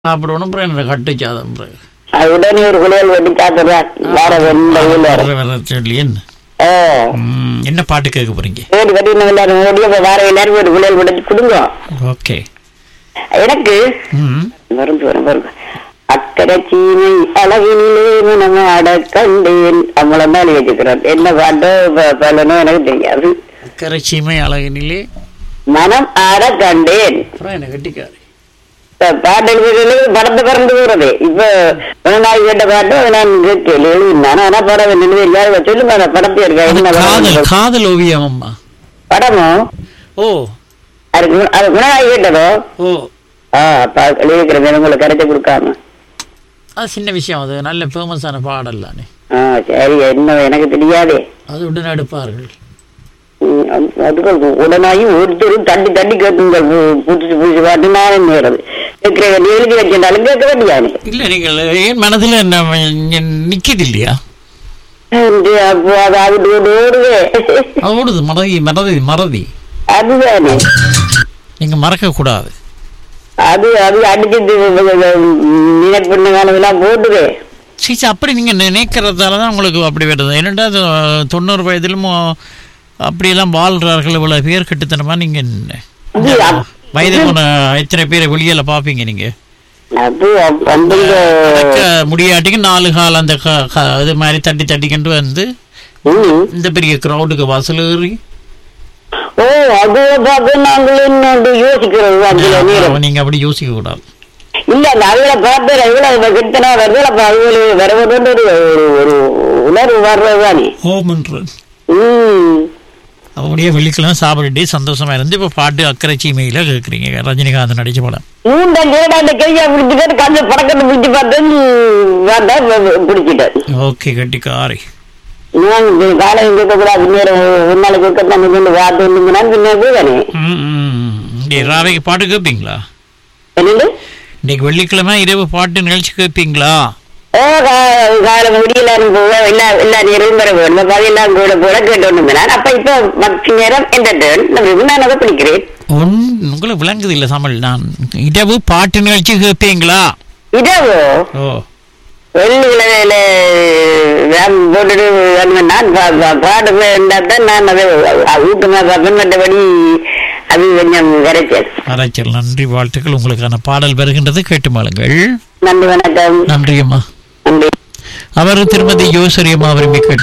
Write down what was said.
சாப்பிடணும் அப்புறம் என்ன கட்டு சாதம் பிறகு அது உடனே ஒரு குளியல் வெட்டி சாப்பிடுறான் வேற வெள்ள வேற வர வர சொல்லி என்ன ஓ ம், என்ன பாட்டு கேட்க போறீங்க ஓடி வெட்டி இன்னும் எல்லாரும் ஓடி அப்ப வேற எல்லாரும் ஒரு குளியல் வெட்டி கொடுங்க ஓகே எனக்கு ம் மருந்து வரும் பாருங்க அக்கறை சீமை அழகினிலே மனமாட கண்டேன் அம்மளம் தான் வச்சுக்கிறோம் என்ன பாட்டோ ப- பலனோ எனக்கு தெரியாது கரைச்சிமை அழகினிலே மனம் ஆட கண்டேன் அப்புறம் என்ன கட்டிக்காரு இப்ப பாட்டு எழுதுறது படத்தை பறந்து போறது இப்ப நாய் கேட்ட பாட்டு அதை நான் கேட்கல எழுதினான் ஆனா படம் என்ன தெரியாது சொல்லுங்க அந்த படத்தை இருக்கா அது என்ன காதல் படம்? காதல் ஓவியம் அம்மா படமோ ஓ அது குண- அது குணநாய் கேட்டதோ ஓ ஆ அப்ப எழுதிக்கிறேன் உங்களுக்கு கரைச்சி கொடுக்காம அது சின்ன விஷயம் அது நல்ல ஃபேமஸான பாடல் தானே ஆ சரி என்ன எனக்கு தெரியாதே அது உடனே எடுப்பார்கள் ம், அது- அதுக்கு உடனாகி ஒருத்தரும் தட்டி தட்டி கேட்குங்க புதுசு புதுசு பாட்டு நான் நேரது கேட்கிறேன் எழுதி வச்சிருந்தாலும் கேட்க வேண்டியானே இல்லை நீங்கள் ஏன் மனதில் என்ன நிற்கிது இல்லையா என்று அப்போ அது அவிட்டு கொண்டு ஓடுவே அது ஓடுது மறதி மறதி மறதி அதுதானே நீங்கள் மறக்கக்கூடாது அது அது அடிச்சு நினைப்பு காலமெல்லாம் போட்டுவே சீச்சா அப்படி நீங்கள் நினைக்கிறதால தான் உங்களுக்கு அப்படி வருது என்னடா அது, தொண்ணூறு வயதிலும் அப்படியெல்லாம் வாழ்கிறார்கள் இவ்வளோ பேர் கிட்டத்தனமா நீங்கள் அது அப்- வயது போன எத்தனை பேரை வெளியில் பார்ப்பீங்க நீங்கள் அது அப்- வந்துங்க நடக்க முடியாட்டிக்கு நாலு கால் அந்த க- க- இது மாதிரி தட்டி தட்டிக்கிட்டு வந்து ம். இந்த பெரிய க்ரௌடுக்கு வாசல் ஏறி ஓ அது பார்க்க நாங்கள் இன்னொன்று யோசிக்கிறது அதுல நேரம் நீங்கள் அப்படி யோசிக்க கூடாது இல்ல அந்த அவளை பார்த்து எவ்வளவு கிட்டனா வருது அப்ப அவளு வரவதோடு ஒரு ஒரு ஒரு உணர்வு வர்றதுதானே ஹோம்ன்ற ம் அப்படியே வெள்ளிக்கிழமை சாப்பிட்டுட்டு சந்தோஷமா இருந்து இப்போ பாட்டு அக்கறை சீமையில் கேட்குறீங்க ரஜினிகாந்த் நடிச்ச படம் மூண்ட கேடாண்ட கையா பிடிச்சிட்டு கண்ணு படக்கத்தை பிடிச்சி பார்த்தேன் வேண்டாம் பிடிச்சிட்டேன் ஓகே கட்டிக்காரி நான் காலையும் கேட்கக்கூடாது நேரம் ஒரு நாளைக்கு இருக்க தண்ணி கொண்டு வாத்து வந்துங்கன்னா பின்ன தானே ம் ம் இன்றைய ராவைக்கு பாட்டு கேட்பீங்களா என்னது இன்னைக்கு வெள்ளிக்கிழமை இரவு பாட்டு நிகழ்ச்சி கேட்பீங்களா ஓ கா- காலம் முடியல போக எல்லா எல்லா நேரமும் வர வேணும் பகையெல்லாம் கூட கூட கேட்டு ஒன்று அப்ப இப்ப பக்தி நேரம் எந்த டேர்ன் நான் அதை பிடிக்கிறேன் ஒன் உங்களுக்கு விளங்குது இல்லை தமிழ் நான் இரவு பாட்டு நிகழ்ச்சி கேட்பீங்களா இதோ ஓ வெள்ளிக்கிழமையில வேம் போட்டுட்டு வந்து நான் பா- பா- பாட்டு தான் நான் அதை ஊக்கமா பார்ப்பேன் மற்றபடி அது கொஞ்சம் கரைச்சல் அரைச்சல் நன்றி வாழ்த்துக்கள் உங்களுக்கான பாடல் வருகின்றது கேட்டு மாளுங்கள் நன்றி வணக்கம் நன்றி அம்மா நன்றி அவர் திருமதி யோசரி அம்மா விரும்பி கேட்ட